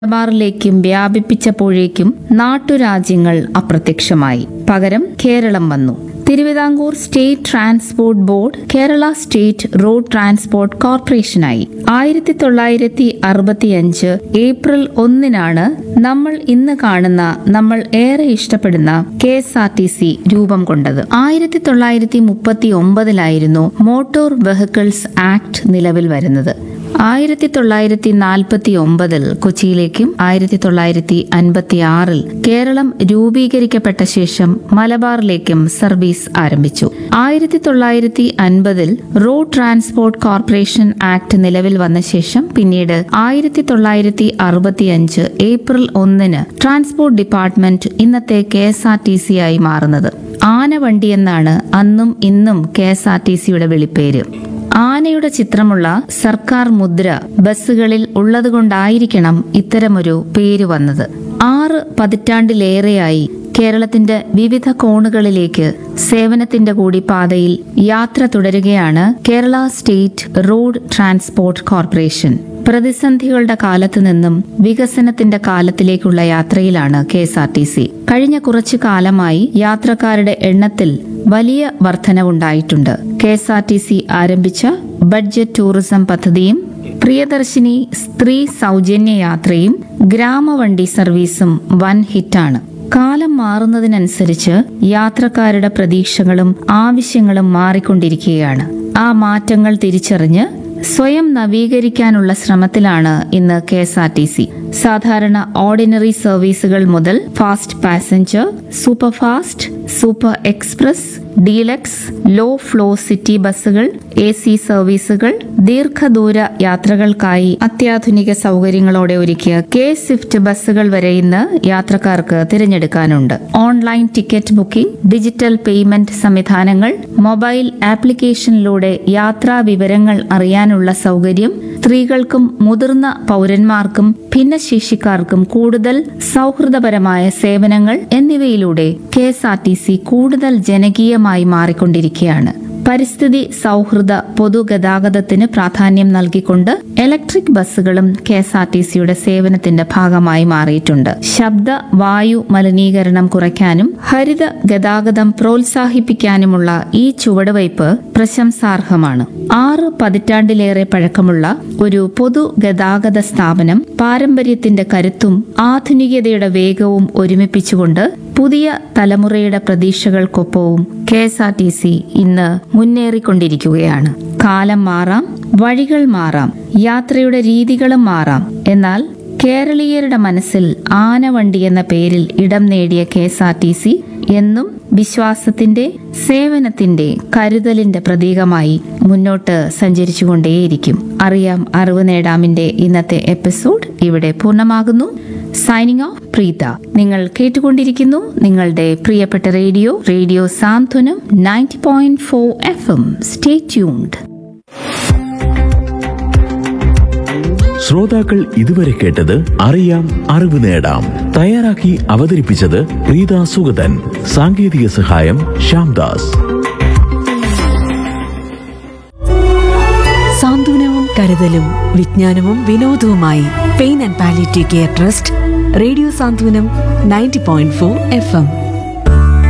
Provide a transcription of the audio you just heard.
മലബാറിലേക്കും വ്യാപിപ്പിച്ചപ്പോഴേക്കും നാട്ടുരാജ്യങ്ങൾ അപ്രത്യക്ഷമായി പകരം കേരളം വന്നു Thiruvithamkoor state transport board Kerala state road transport കോർപ്പറേഷനായി ആയിരത്തി തൊള്ളായിരത്തി അറുപത്തിയഞ്ച് ഏപ്രിൽ ഒന്നിനാണ് നമ്മൾ ഇന്ന് കാണുന്ന നമ്മൾ ഏറെ ഇഷ്ടപ്പെടുന്ന K S R T C രൂപം കൊണ്ടത് ആയിരത്തി തൊള്ളായിരത്തി മുപ്പത്തി ഒമ്പതിലായിരുന്നു മോട്ടോർ വെഹിക്കിൾസ് ആക്ട് നിലവിൽ വരുന്നത് ആയിരത്തി തൊള്ളായിരത്തി നാൽപ്പത്തി ഒമ്പതിൽ കൊച്ചിയിലേക്കും ആയിരത്തി തൊള്ളായിരത്തി അൻപത്തി ആറിൽ കേരളം രൂപീകരിക്കപ്പെട്ട ശേഷം മലബാറിലേക്കും സർവീസ് ആരംഭിച്ചു ആയിരത്തി തൊള്ളായിരത്തി അൻപതിൽ റോഡ് ട്രാൻസ്പോർട്ട് കോർപ്പറേഷൻ ആക്ട് നിലവിൽ വന്ന ശേഷം പിന്നീട് ആയിരത്തി തൊള്ളായിരത്തി അറുപത്തിയഞ്ച് ഏപ്രിൽ ഒന്നിന് ട്രാൻസ്പോർട്ട് ഡിപ്പാർട്ട്മെന്റ് ഇന്നത്തെ K S R T C ആയി മാറുന്നത് ആനവണ്ടി എന്നാണ് അന്നും ഇന്നും കെ എസ് ആർ ടി സിയുടെ വിളിപ്പേര് ആനയുടെ ചിത്രമുള്ള സർക്കാർ മുദ്ര ബസ്സുകളിൽ ഉള്ളതുകൊണ്ടായിരിക്കണം ഇത്തരമൊരു പേര് വന്നത് ആറ് പതിറ്റാണ്ടിലേറെയായി കേരളത്തിന്റെ വിവിധ കോണുകളിലേക്ക് സേവനത്തിന്റെ കൂടി പാതയിൽ യാത്ര തുടരുകയാണ് Kerala state road transport corporation പ്രതിസന്ധികളുടെ കാലത്ത് നിന്നും വികസനത്തിന്റെ കാലത്തിലേക്കുള്ള യാത്രയിലാണ് K S R T C കഴിഞ്ഞ കുറച്ചു കാലമായി യാത്രക്കാരുടെ എണ്ണത്തിൽ വലിയ വർധനവുണ്ടായിട്ടുണ്ട് K S R T C ആരംഭിച്ച ബഡ്ജറ്റ് ടൂറിസം പദ്ധതിയും പ്രിയദർശിനി സ്ത്രീ സൗജന്യ യാത്രയും ഗ്രാമവണ്ടി സർവീസും വൻ ഹിറ്റാണ് കാലം മാറുന്നതിനനുസരിച്ച് യാത്രക്കാരുടെ പ്രതീക്ഷകളും ആവശ്യങ്ങളും മാറിക്കൊണ്ടിരിക്കുകയാണ് ആ മാറ്റങ്ങൾ തിരിച്ചറിഞ്ഞ് സ്വയം നവീകരിക്കാനുള്ള ശ്രമത്തിലാണ് ഇന്ന് K S R T C സാധാരണ ഓർഡിനറി സർവീസുകൾ മുതൽ fast passenger super fast super express deluxe low floor city ബസ്സുകൾ എ സി സർവീസുകൾ ദീർഘദൂര യാത്രകൾക്കായി അത്യാധുനിക സൗകര്യങ്ങളോടെ ഒരുക്കിയ കെ സ്വിഫ്റ്റ് ബസ്സുകൾ വരെ ഇന്ന് യാത്രക്കാർക്ക് തിരഞ്ഞെടുക്കാനുണ്ട് online ticket booking digital payment സംവിധാനങ്ങൾ മൊബൈൽ ആപ്ലിക്കേഷനിലൂടെ യാത്രാ വിവരങ്ങൾ അറിയാനുള്ള സൗകര്യം സ്ത്രീകൾക്കും മുതിർന്ന പൗരന്മാർക്കും ഭിന്നശേഷിക്കാർക്കും കൂടുതൽ സൗഹൃദപരമായ സേവനങ്ങൾ എന്നിവയിലൂടെ K S R T C കൂടുതൽ ജനകീയമായി മാറിക്കൊണ്ടിരിക്കുകയാണ് പരിസ്ഥിതി സൗഹൃദ പൊതുഗതാഗതത്തിന് പ്രാധാന്യം നൽകിക്കൊണ്ട് ഇലക്ട്രിക് ബസ്സുകളും കെ എസ് ആർ ടി സിയുടെ സേവനത്തിന്റെ ഭാഗമായി മാറിയിട്ടുണ്ട് ശബ്ദ വായു മലിനീകരണം കുറയ്ക്കാനും ഹരിത ഗതാഗതം പ്രോത്സാഹിപ്പിക്കാനുമുള്ള ഈ ചുവടുവയ്പ് പ്രശംസാർഹമാണ് ആറ് പതിറ്റാണ്ടിലേറെ പഴക്കമുള്ള ഒരു പൊതുഗതാഗത സ്ഥാപനം പാരമ്പര്യത്തിന്റെ കരുത്തും ആധുനികതയുടെ വേഗവും ഒരുമിപ്പിച്ചുകൊണ്ട് പുതിയ തലമുറയുടെ പ്രതീക്ഷകൾക്കൊപ്പവും K S R T C ഇന്ന് മുന്നേറിക്കൊണ്ടിരിക്കുകയാണ് കാലം മാറാം വഴികൾ മാറാം യാത്രയുടെ രീതികളും മാറാം എന്നാൽ കേരളീയരുടെ മനസ്സിൽ ആനവണ്ടി എന്ന പേരിൽ ഇടം നേടിയ K S R T C എന്നും വിശ്വാസത്തിന്റെ സേവനത്തിന്റെ കരുതലിന്റെ പ്രതീകമായി മുന്നോട്ട് സഞ്ചരിച്ചുകൊണ്ടേയിരിക്കും അറിയാം അറിവ് നേടാമിന്റെ ഇന്നത്തെ എപ്പിസോഡ് ഇവിടെ പൂർണ്ണമാകുന്നു സൈനിങ് ഓഫ് പ്രീത നിങ്ങൾ കേട്ടുകൊണ്ടിരിക്കുന്നു നിങ്ങളുടെ പ്രിയപ്പെട്ട radio radio Santhwanam ninety point four F M stay tuned ശ്രോതാക്കൾ ഇതുവരെ കേട്ടത് അറിയാം അറിവ് നേടാം തയ്യാറാക്കി അവതരിപ്പിച്ചത് പ്രീത സുഗതൻ സാങ്കേതിക സഹായം ശ്യാംദാസ് സാന്ത്വനവും കരുതലും വിജ്ഞാനവും വിനോദവുമായി pain and palliative care trust radio Santhwanam ninety point four F M